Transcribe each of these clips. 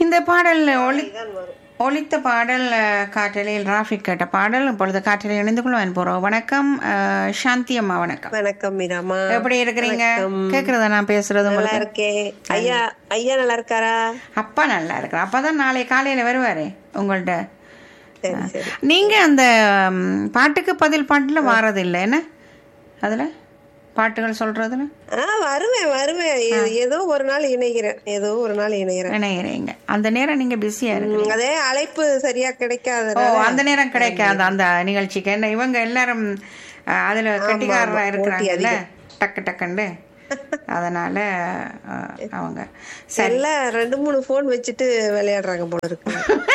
இந்த பாடல் ஒளி தான் வரும் ஒலித்த பாடல் அஹ், காற்றலையில் ராஃபிக் கேட்ட பாடல் இப்பொழுது காற்றலையில் இணைந்து கொள்வேன் போறோம் வணக்கம் அஹ், சாந்தி அம்மா வணக்கம் வணக்கம் மீராமா எப்படி இருக்கிறீங்க கேக்குறதா நான் பேசுறது நல்லா உங்களுக்கு இருக்கேன் ஐயா ஐயா நல்லா இருக்காரா அப்பா நல்லா இருக்கிற அப்பதான் நாளை காலையில வருவாரு உங்கள்ட்ட சரி சரி நீங்க அந்த ம், பாட்டுக்கு பதில் பாட்டுல வாரது இல்லை என்ன அதுல பாட்டுகள் சொல்றதுல ஆ வருவேன் வருவேன் ஏ- ஏதோ ஒரு நாள் இணைகிறேன் ஏதோ ஒரு நாள் இணைகிறேன் இணையறீங்க அந்த நேரம் நீங்க பிஸியா இருக்கு ம், அதே அழைப்பு சரியா கிடைக்காத ஓ அந்த நேரம் கிடைக்காது அந்த நிகழ்ச்சிக்கு என்ன இவங்க எல்லாரும் அஹ், அதுல கட்டிக்காரரா இருக்கிறாங்கல்ல டக்கு டக்குன்னு அதனால அஹ், அவங்க சரி எல்லாம் ரெண்டு மூணு போன் வச்சுட்டு விளையாடுறாங்க போல இருக்கு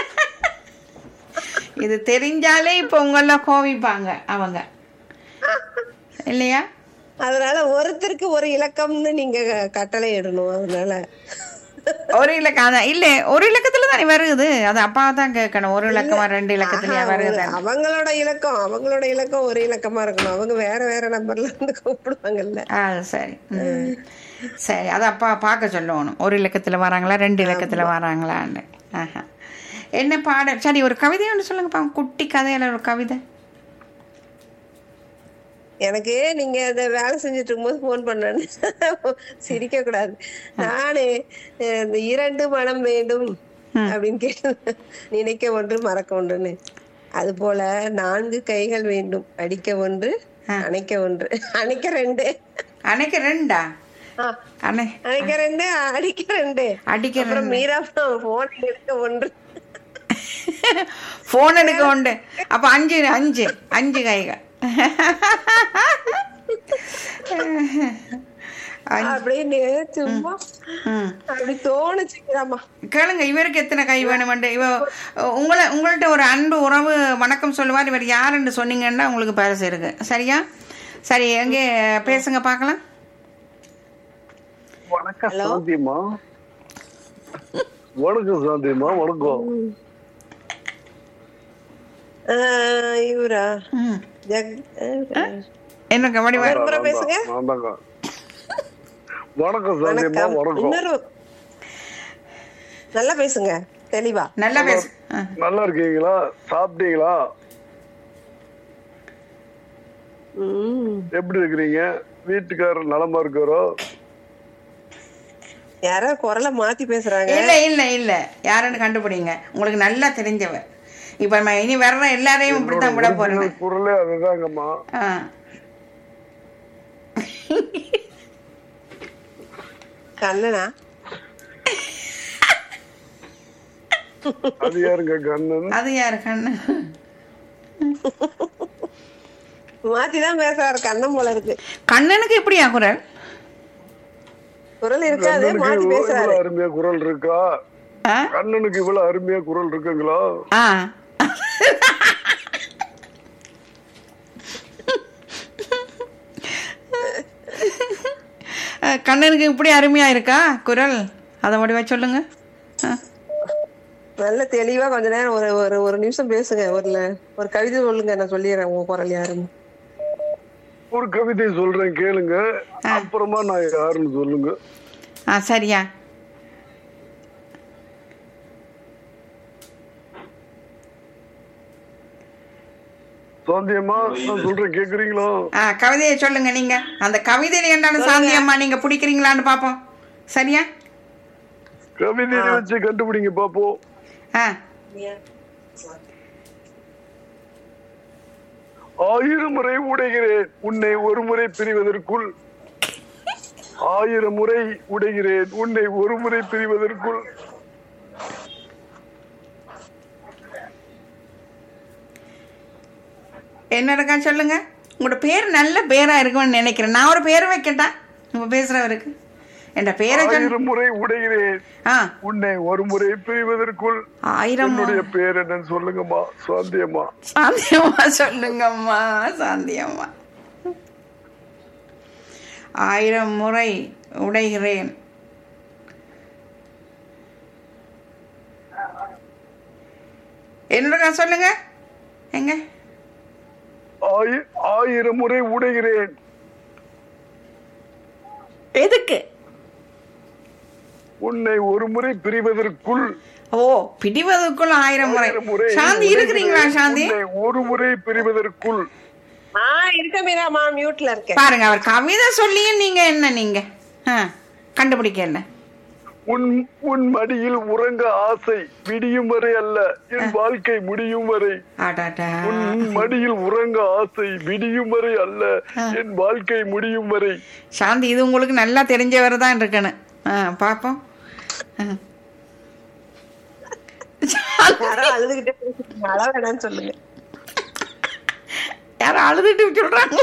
இது தெரிஞ்சாலே இப்ப உங்கள கோவிப்பாங்க அவங்க இல்லையா அதனால ஒருத்தருக்கு ஒரு இலக்கம்னு நீங்க கட்டளை இடணும் அதனால ஒரு இலக்கம் அதான் இல்ல ஒரு இலக்கத்துல தானே வருது அது அப்பாவை தான் கேட்கணும் ஒரு இலக்கமா ரெண்டு இலக்கத்துலயா வருது அவங்களோட இலக்கம் அவங்களோட இலக்கம் ஒரு இலக்கமா இருக்கணும் அவங்க வேற வேற நம்பர்ல இருந்து கூப்பிடுவாங்கல்ல ஆ சரி ம். சரி அது அப்பா பார்க்க சொல்லணும் ஒரு இலக்கத்துல வராங்களா ரெண்டு இலக்கத்துல வராங்களான்னு ஆஹா என்ன பாடல் சரி ஒரு கவிதை ஒன்று சொல்லுங்கப்பா குட்டி கதையில ஒரு கவிதை எனக்கு நீங்க இந்த வேலை செஞ்சுட்டு இருக்கும்போது போன் பண்ணேன்னு சிரிக்க கூடாது நானு அஹ், இந்த இரண்டு மனம் வேண்டும் அப்படின்னு கேட்டு நினைக்க ஒன்று மறக்க ஒன்றுன்னு அது போல நான்கு கைகள் வேண்டும் அடிக்க ஒன்று அணைக்க ஒன்று அணைக்க ரெண்டு அன்னைக்கு ரெண்டா ஆ, அன்னை அணைக்க ரெண்டு அடிக்க ரெண்டு அடிக்கிற அப்புறம் மீரா போன் எடுக்க ஒன்று ஃபோன் எடுக்க உண்டு அப்ப அஞ்சு அஞ்சு அஞ்சு கைகள் அப்படின்னு சும்மா ம் அப்படி தோணுச்சுக்கிறாமா கேளுங்க இவருக்கு எத்தனை கை வேணுமெண்டு இவ உங்களை உங்கள்ட்ட ஒரு அன்பு உறவு வணக்கம் சொல்லுவார் இவர் யாருன்னு சொன்னீங்கன்னா உங்களுக்கு பரிசு இருக்கு சரியா சரி எங்கே பேசுங்க பார்க்கலாம் வணக்கம் சாந்தியம்மா வணக்கம் சாந்தியம்மா வணக்கம் ஆஹ் இவரா ம் ஜக் ஆஹ் என்ன கபடி வா- முறை பேசுங்க நான் தாங்க வணக்கம் சாந்தியம்மா வணக்கம் வணக்கம் இன்னொரு நல்லா பேசுங்க தெளிவா நல்லா பேசு ஆ. நல்லா இருக்கீங்களா சாப்பிட்டீங்களா உம் எப்படி இருக்கிறீங்க வீட்டுக்காரர் நலமா இருக்காரோ யாரோ குரலை மாத்தி பேசுறாங்க இல்ல இல்ல இல்ல யாருன்னு கண்டுபிடிங்க உங்களுக்கு நல்லா தெரிஞ்சவர் இப்ப நம்ம இனி வர்ற எல்லாரையும் இப்படித்தான் விட போறேன் original குரலே அதுதாங்கம்மா ஆ. கண்ணனா அது யாருங்க கண்ணன் அது யாரு கண்ணு மாத்தி தான் பேசுறாரு கண்ணன் போல இருக்கு கண்ணனுக்கு எப்படியா குரல் குரல் இருக்காது கண்ணனுக்கு மாத்தி இவ்வளவு பேசுறாரு இவ்வளவு அருமையா குரல் இருக்கா ஆ? கண்ணனுக்கு இவ்வளவு அருமையா குரல் இருக்குங்களா ஆ அஹ், கண்ணனுக்கு இப்படி அருமையா இருக்கா குரல் அதை முடிவா சொல்லுங்க ஆ. நல்ல தெளிவா கொஞ்ச நேரம் ஒரு ஒரு ஒரு நிமிஷம் பேசுங்க ஒரு ல- ஒரு கவிதை சொல்லுங்க நான் சொல்லிடுறேன் உங்க குரல் யாருன்னு ஒரு கவிதை சொல்றேன் கேளுங்க அப்புறமா நான் யாருன்னு சொல்லுங்க ஆ சரியா சாந்தியம்மா நான் சொல்றேன் கேக்குறீங்களா ஆ கவிதையை சொல்லுங்க நீங்க அந்த கவிதையில என்னன்னு சாந்தியம்மா நீங்க பிடிக்கிறீங்களான்னு பாப்போம் சரியா கவிதையை வச்சு கண்டுபிடிங்க பாப்போம் ஆ ஆயிரம் முறை உடைகிறேன் உன்னை ஒரு முறை பிரிவதற்குள் ஆயிரம் முறை உடைகிறேன் உன்னை ஒரு முறை பிரிவதற்குள் என்ன இருக்கா சொல்லுங்க உங்களோட பேர் நல்ல பேரா இருக்கும்னு நினைக்கிறேன் நான் ஒரு பேர் வைக்கட்டா உங்க பேசுறவருக்கு என்ற பேரை சொல்லு ஆயிரம் முறை உடைகிறேன் ஆ உன்னை ஒரு முறை பிரிவதற்குள் ஆயிரம் என்னுடைய பேர் என்னன்னு சொல்லுங்கம்மா சாந்தியம்மா சாந்தியம்மா சொல்லுங்கம்மா சாந்தியம்மா ஆயிரம் முறை உடைகிறேன் என்னடா சொல்லுங்க எங்க ஆயி- ஆயிரம் முறை உடைகிறேன் எதுக்கு உன்னை ஒரு முறை பிரிவதற்குள் ஓ பிடிவதற்குள் ஆயிரம் முறை ஆயிரம் முறை சாந்தி இருக்கிறீங்களா சாந்தி உன்னை ஒரு முறை பிரிவதற்குள் ஆஹ் இருக்க மீராமா மியூட்ல இருக்கேன் பாருங்க அவர் கவிதை சொல்லியும் நீங்க என்ன நீங்க ஆ, கண்டுபிடிக்கல உன் உன் மடியில் உறங்க ஆசை விடியும் வரை அல்ல என் வாழ்க்கை முடியும் வரை ஆடாடா உன் மடியில் உறங்க ஆசை விடியும் வரை அல்ல என் வாழ்க்கை முடியும் வரை சாந்தி இது உங்களுக்கு நல்லா தெரிஞ்சவர் தான் இருக்கணும் ஆ பாப்போம் ஆ. யாரோ அழுதுகிட்டே பேசிட்டு அழ வேணாம்னு சொல்லுங்க யாரும் அழுதுட்டு சொல்றாங்க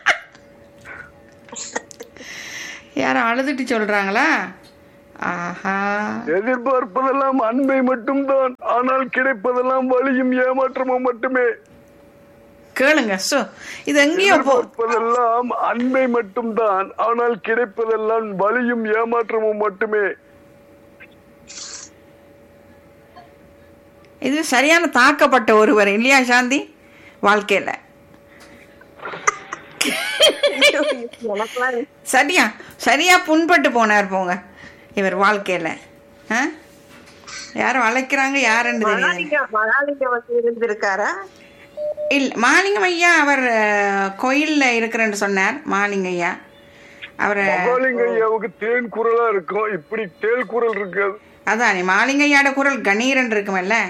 யாரும் அழுதுட்டு சொல்றாங்களா ஆஹா எதிர்பார்ப்பதெல்லாம் அன்பை மட்டும்தான் ஆனால் கிடைப்பதெல்லாம் வலியும் ஏமாற்றமும் மட்டுமே கேளுங்க சோ இது எங்கேயோ போ எதிர்பார்ப்பதெல்லாம் அன்பை மட்டும்தான் ஆனால் கிடைப்பதெல்லாம் வலியும் ஏமாற்றமும் மட்டுமே இது சரியான தாக்கப்பட்ட ஒருவர் இல்லையா சாந்தி வாழ்க்கையில எனக்கெல்லாம் சரியா சரியா புண்பட்டு போனார் போங்க இவர் வாழ்க்கையில ஆ? யாரும் அழைக்கிறாங்க யாருன்னு தெரியாது மகாலிங்கம் மகாலிங்கம் வந்து இருந்திருக்காரா இல்ல மாலிங்கம் ஐயா அவர் அஹ், கோயில்ல இருக்கிறேன்னு சொன்னார் மாலிங்க ஐயா அவர் மகாலிங்க ஐயாவுக்கு தேன் குரலா இருக்கும் இப்படி தேல் குரல் இருக்காது அதானே மாலிங்க ஐயாட குரல் கணீரன் இருக்குமல்ல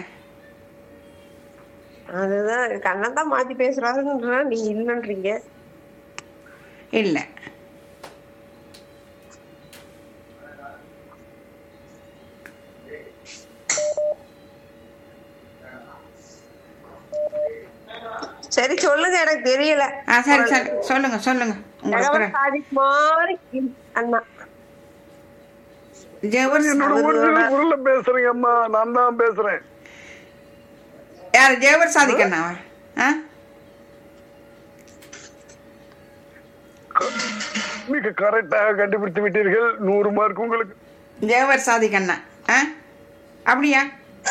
அதுதான் கண்ணன் தான் மாத்தி பேசுறாருன்றா நீங்க இல்லன்றீங்க இல்ல சரி சொல்லுங்க எனக்கு தெரியல ஆ சரி சரி சொல்லுங்க சொல்லுங்க உங்க ஜெகவன் குரல் சாதிக் மாதிரி இருக்கு அண்ணா ஜெவர் என்னோட ஒரிஜினல் குரல்ல பேசுறேங்க அம்மா நான் தான் பேசுறேன் யார் ஜெவர் சாதிக்கண்ணாவா ஆ மிக கரெக்டாக கண்டுபிடித்து விட்டீர்கள் நூறு மார்க் உங்களுக்கு ஜெவர் சாதிக்கண்ணா ஆ அப்படியா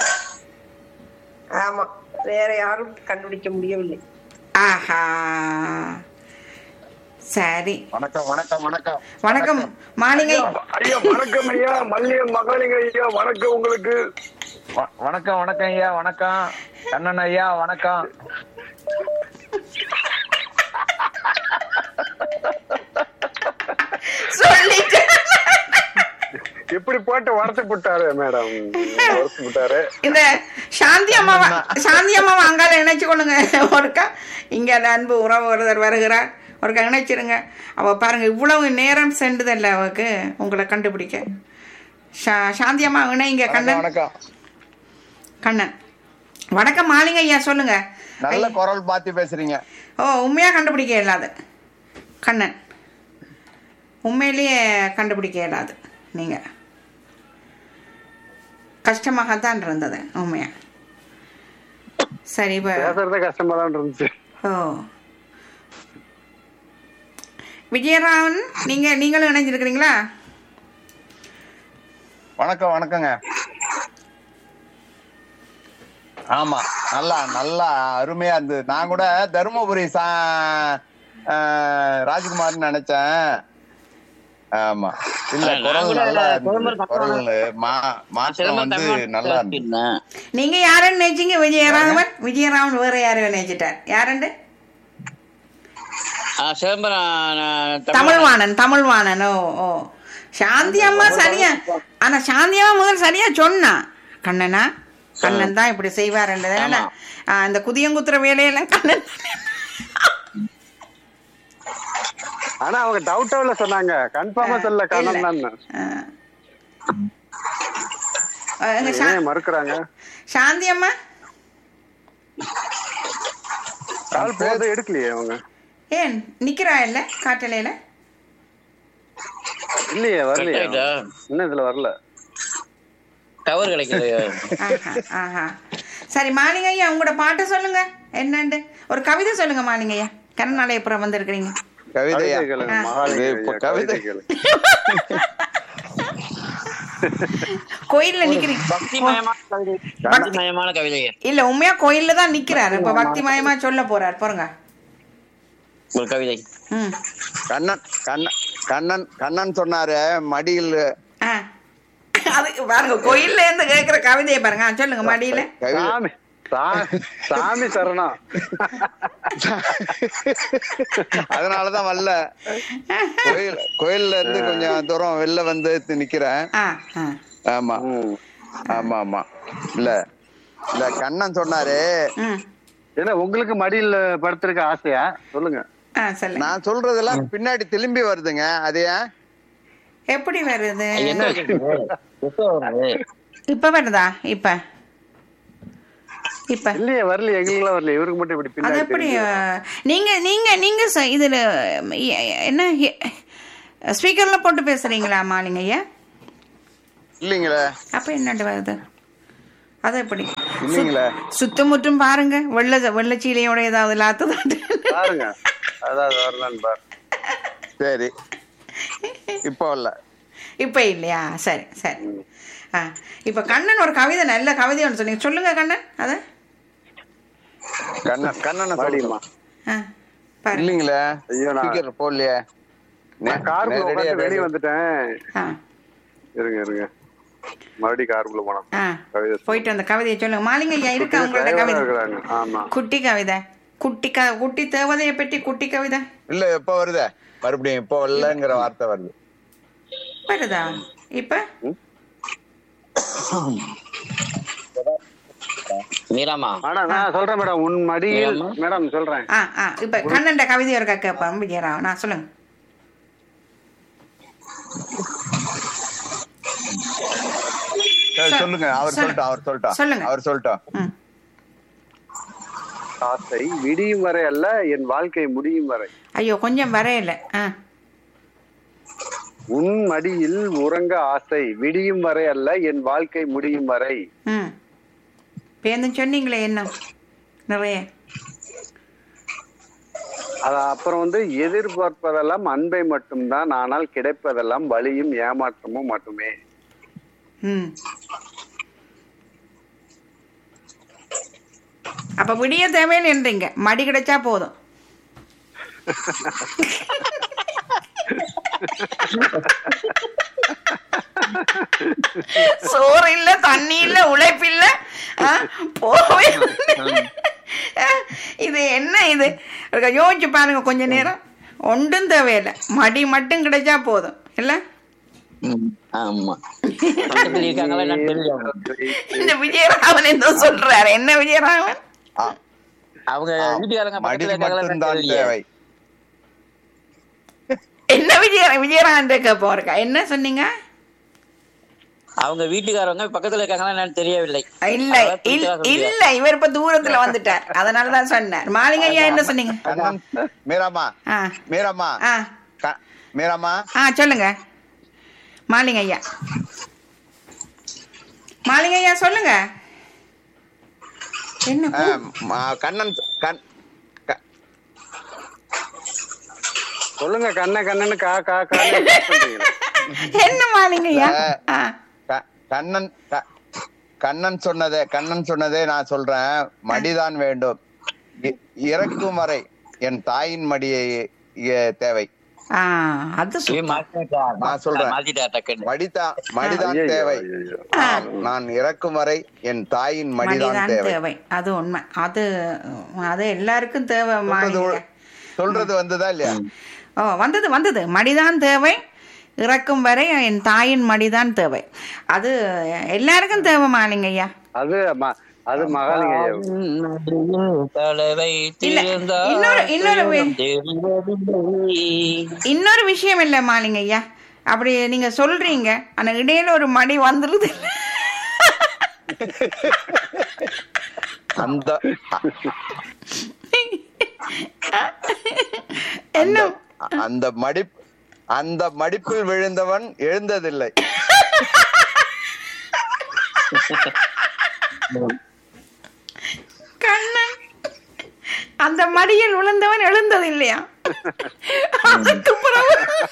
ஆமா வேற யாரும் கண்டுபிடிக்க முடியவில்லை ஆஹா சரி வணக்கம் வணக்கம் வணக்கம் வணக்கம் மாலிங்க ஐயா வணக்கம் ஐயா மல்லிய மகாலிங்க ஐயா வணக்கம் உங்களுக்கு வ- வணக்கம் வணக்கம் ஐயா வணக்கம் கண்ணன் ஐயா வணக்கம் சொல்லிட்டு எப்படி போட்டு வளர்த்து விட்டாரு மேடம் வளர்த்து விட்டாரு இந்த சாந்தி அம்மாவை சாந்தி அம்மாவை அங்கால இணைச்சு கொள்ளுங்க ஒருக்கா இங்க அந்த அன்பு உறவு ஒருத்தர் வருகிறார் ஒருக்கா இணைச்சிருங்க அவ பாருங்க இவ்வளவு நேரம் சென்றுதல்ல அவக்கு உங்களை கண்டுபிடிக்க சா- சாந்தி அம்மா இணைங்க வணக்கம் கண்ணன் வணக்கம் கண்ணன் வணக்கம் மாலிங்க ஐயா சொல்லுங்க நல்ல குரல் பார்த்து பேசுறீங்க ஓ உண்மையா கண்டுபிடிக்க இயலாது கண்ணன் உண்மையிலேயே கண்டுபிடிக்க இயலாது நீங்க கஷ்டமாகத்தான் இருந்தது உண்மையா சரி இப்போ பேசுறதே கஷ்டமா தான் இருந்துச்சு ஓ விஜயராமன் நீங்க நீங்களும் இணைஞ்சிருக்கிறீங்களா வணக்கம் வணக்கங்க ஆமா நல்லா நல்லா அருமையா இருந்தது நான் கூட தருமபுரி சா ஆஹ், ராஜ்குமார்னு நினைச்சேன் ஆமா இல்ல நான் குரல் கூட நல்லா குரல் இருந்தது. குரல் மா மாற்றம் சிலம்பம் வந்து தமிழ் நல்லா இருந்தது பேசியிருந்தேன். நீங்க யாருன்னு நினைச்சீங்க விஜயராமன் விஜயராமன் வேற யாரும் நினைச்சிட்டார் யாருண்டு ஆ, சிதம்பரம் நான் தமிழ் தமிழ்வாணன் தமிழ்வாணன் ஓ ஓ சாந்தி அம்மா சரியா ஆனா சாந்தி அம்மா முதல் சரியா சொன்னா கண்ணனா கண்ணன் தான் இப்படி செய்வாருன்றது என்னன்னா, ஆ, இந்த குதியங்குத்துற வேலையெல்லாம் கண்ணன் தானே. ஆனா அவங்க டவுட்டாவில சொன்னாங்க கன்ஃபார்மா சொல்ல கண்ணன் தான் ஆ. ஆ, எங்க சா- ஏன் மறுக்கிறாங்க சாந்தி அம்மா கால் போறது எடுக்கலையே அவங்க ஏன் நிக்கிறா இல்ல காட்டலையில இல்லையே வரலையே கட் ஆயிட்டா? இன்னும் இதுல வரல டவர் கிடைக்குது ஆஹா, ஆஹா. சரி மாலிங்க ஐயா உங்களோட பாட்டு சொல்லுங்க என்னண்டு ஒரு கவிதை சொல்லுங்க மாலிங்க ஐயா கருணாலயப்புறம் வந்திருக்கிறீங்க கவிதையா கவிதை கேளுங்க ஆ. மகாலிங்க இது இப்ப ஐயா, கவிதை. கவிதை கேளுங்க கோயில்ல நிக்கிறீங்க பக்திமயமான கவிதை பக்திமயமான கவிதை இல்ல உண்மையா கோயில்ல தான் நிக்கிறாரு இப்ப பக்திமயமா சொல்ல போறார் பாருங்க ஒரு கவிதை ம் கண்ணன் கண்ணன் கண்ணன் கண்ணன் சொன்னாரு மடியில் ஆ அது பாருங்க கோயில்ல இருந்து கேக்குற கவிதையை பாருங்க ஆ, சொல்லுங்க மடியில கவி- சாமி சா- சாமி சரணம் அதனாலதான் வரல கோயில் கோயில்ல இருந்து கொஞ்சம் தூரம் வெளில வந்து நிக்கிறேன் ஆ ஆ ஆமா ம். ஆமா ஆமா இல்ல இல்ல கண்ணன் சொன்னாரு ம் என்ன உங்களுக்கு மடியில படுத்திருக்க ஆசையா சொல்லுங்க ஆ சொல்லுங்க நான் சொல்றதெல்லாம் பின்னாடி திரும்பி வருதுங்க அது ஏன் எப்படி வருது என்ன வச்சிருக்கீங்க? எப்போ வருது? இப்ப வருதா இப்ப இப்ப இல்லையே வரல எங்களுக்குலாம் வரல இவருக்கு மட்டும் இப்படி அது பின்னாடி எப்படி தெரியுது. அஹ், நீங்க நீங்க நீங்க ச- இதுல எ- என்ன ஸ்பீக்கர்ல போட்டு பேசுறீங்களா மாலிங்க ஐயா இல்லைங்களே அப்ப என்னண்டு வருது அது எப்படி இல்லைங்களே சுத்தமுற்றும் பாருங்க வெள்ள வெள்ளச்சீலையோட ஏதாவது லாத்துதாட்டு பாருங்க அதாவது வரலான்னு பாரு சரி இப்போ இல்ல இப்ப இல்லையா சரி சரி ஆ இப்ப கண்ணன் ஒரு கவிதை நல்ல கவிதை ஒன்று சொன்னீங்க சொல்லுங்க கண்ணன் அத கண்ணன் கண்ணனை மடியுமா சொல்லுமா ஆ பாருங்க இல்லைங்களே ஐயோ, நான்- ஸ்பீக்கர் போடலையே நான் காருக்குள்ள நேரடியா உட்காந்து வெளியே ரேடியோ- வந்துட்டேன் ஆ இருங்க இருங்க மறுபடியும் காருக்குள்ள போனோம் ஆ கவிதை போயிட்டு வந்த கவிதையை சொல்லுங்க மாலிங்க ஐயா இருக்கா உங்களோட டிரைவரா கவிதை இருக்கிறாங்க ஆமா குட்டி கவிதை குட்டி க குட்டி தேவதையை பற்றி குட்டி கவிதை இல்ல எப்ப வருதே மறுபடியும் இப்போ வரலங்கிற வார்த்தை வருது வருதா இப்ப மீராமா ஆனா நான் சொல்றேன் மேடம் உன் மடியில் மேடம் சொல்றேன் ஆ ஆ இப்ப கண்ணன்ட கவிதை இருக்கா கேட்பேன் விஜயராவ் நான் சொல்லுங்க சரி, சொல்- சொல்லுங்க அவர் சொல்லு. சொல்லிட்டோம் அவர் சொல்லிட்டோம் சொல்லுங்க. அவர் சொல்லிட்டோம் ம் ஆசை விடியும் வரை அல்ல என் வாழ்க்கை முடியும் வரை ஐயோ கொஞ்சம் வரையல ஆ உன் மடியில் உறங்க ஆசை விடியும் வரை அல்ல என் வாழ்க்கை முடியும் வரை ம் பேருந்து சொன்னீங்களே என்ன நிறைய அது அப்புறம் வந்து எதிர்பார்ப்பதெல்லாம் அன்பை மட்டும்தான் ஆனால் கிடைப்பதெல்லாம் வலியும் ஏமாற்றமும் மட்டுமே ம் அப்ப விடிய தேவையில்லைன்றீங்க மடி கிடைச்சா போதும் சோறு இல்ல தண்ணி இல்ல உழைப்பு இல்ல ஆ, போவே ஆ, இது என்ன இது ஒருக்கா யோசிச்சு பாருங்க கொஞ்ச நேரம் ஒன்றும் தேவையில்லை மடி மட்டும் கிடைச்சா போதும் இல்ல ம், ஆமா பக்கத்துல இருக்காங்களா என்னன்னு தெரியல இந்த விஜயராமன் என்ன சொல்றாரு என்ன விஜயராமன் ஆ, அவங்க ஆ, வீட்டுக்காரங்க மடி பக்கத்துல இருக்காங்களா என்னன்னு மட்டும்தான் தெரியல தேவை என்ன விஜய விஜயராமன் கேட்க போறக்கா என்ன சொன்னீங்க அவங்க வீட்டுக்காரங்க பக்கத்துல இருக்காங்களா என்னன்னு தெரியவில்லை இல்ல அதான் இல்ல புரிஞ்சா சொல்லுங்க. இல்ல இவர் இப்ப தூரத்துல வந்துட்டார் அதனாலதான் சொன்னார் மாலிங்க ஐயா என்ன சொன்னீங்க கண்ணன் மீராமா ஆ மீராமா ஆ க- மீராமா ஆ சொல்லுங்க மாலிங்க ஐயா மாலிங்க ஐயா சொல்லுங்க என்ன ஆ, கூ- ம- கண்ணன் கண் க- சொல்லுங்க கண்ண கண்ணன்னு கா கா கா என்ன மாலிங்க ஐயா ஆ க- கண்ணன் க- கண்ணன் சொன்னதே கண்ணன் சொன்னதே நான் சொல்றேன் மடிதான் வேண்டும் இ- இறக்கும் வரை என் தாயின் மடியை இ- தேவை ஆ அது சு- இவன் மாத்திட்டா, நான் சொல்றேன். மாத்திட்டா டக்குன்னு. மடிதான் மடிதான் தேவை ஆம், நான் இறக்கும் வரை என் தாயின் மடிதான் மடிதான் தேவை தேவை அது உண்மை அது அது எல்லாருக்கும் தேவை சொல்றது மாலிங்க உ- சொல்றது வந்ததா இல்லையா ஓ வந்தது வந்தது மடிதான் தேவை இறக்கும் வரை என் தாயின் மடிதான் தேவை அது எல்லாருக்கும் தேவை மாலிங்க ஐயா அது ம- அது மகாலிங்க ஐயா. தலைவை இல்ல, தீர்ந்தால் இன்னொரு- இன்னொரு வே- தெரிவதில்லை. இன்னொரு விஷயம் இல்லை மாலிங்க ஐயா அப்படி நீங்க சொல்றீங்க ஆனா இடையில ஒரு மடி வந்துருது அந்த என்ன அந்த மடிப் அந்த மடிப்பில் விழுந்தவன் எழுந்ததில்லை கண்ணன் அந்த மடியில் விழுந்தவன் எழுந்தது இல்லையா அதுக்கு பிறகு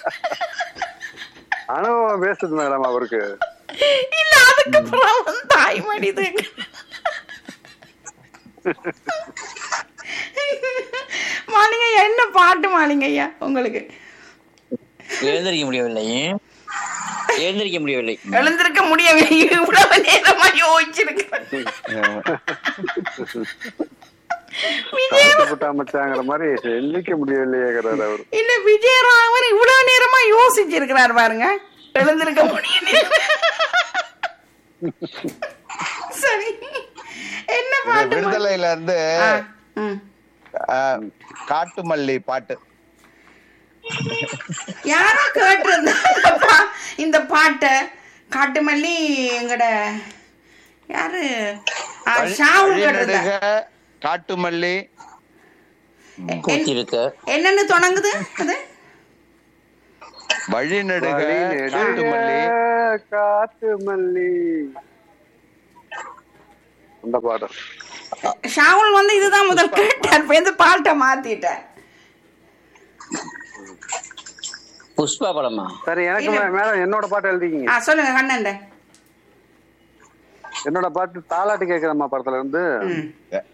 அனுபவம் பேசுது மேடம் அவருக்கு இல்ல அதுக்கு பிறகு தாய் மடிது மாலிங்க ஐயா என்ன பாட்டு மாலிங்க ஐயா உங்களுக்கு எழுந்திருக்க முடியவில்லை எழுந்திருக்க முடியவில்லை எழுந்திருக்க முடியவில்லை இவ்வளவு நேரமா யோசிச்சிருக்கிறேன் விஜய புட்டா மச்சாங்கிற மாதிரி எண்ணிக்க முடியலையேங்கிறாரு அவரு இல்ல விஜயராகவன் இவ்வளவு நேரமா யோசிச்சிருக்கிறார் பாருங்க எழுந்திருக்க முடியல சரி என்ன இது பாட்டு விடுதலையில இருந்து ஆ, ம். அஹ், காட்டுமல்லி பாட்டு யாரோ கேட்டிருந்தா இந்த பா- இந்த பாட்டை காட்டுமல்லி எங்கட யாரு ஆ, ஷாவுல் கேட்டிருந்தா வழிநடுக காட்டுமல்லி கூத்திருக்கு என்னன்னு தொடங்குது அது வழிநடுக காட்டுமல்லி காட்டு மல்லி அந்த பாடம் ஷாவுல் வந்து இதுதான் முதல் கேட்டார் இப்ப இந்த பாட்டை மாத்திட்டார் புஷ்பா படமா சரி எனக்கு இல்ல. மே- மேடம் என்னோட பாட்டு எழுதிக்கிங்க ஆ சொல்லுங்க கண்ணன்ட என்னோட பாட்டு தாலாட்டு கேக்குறம்மா படத்துல இருந்து ம்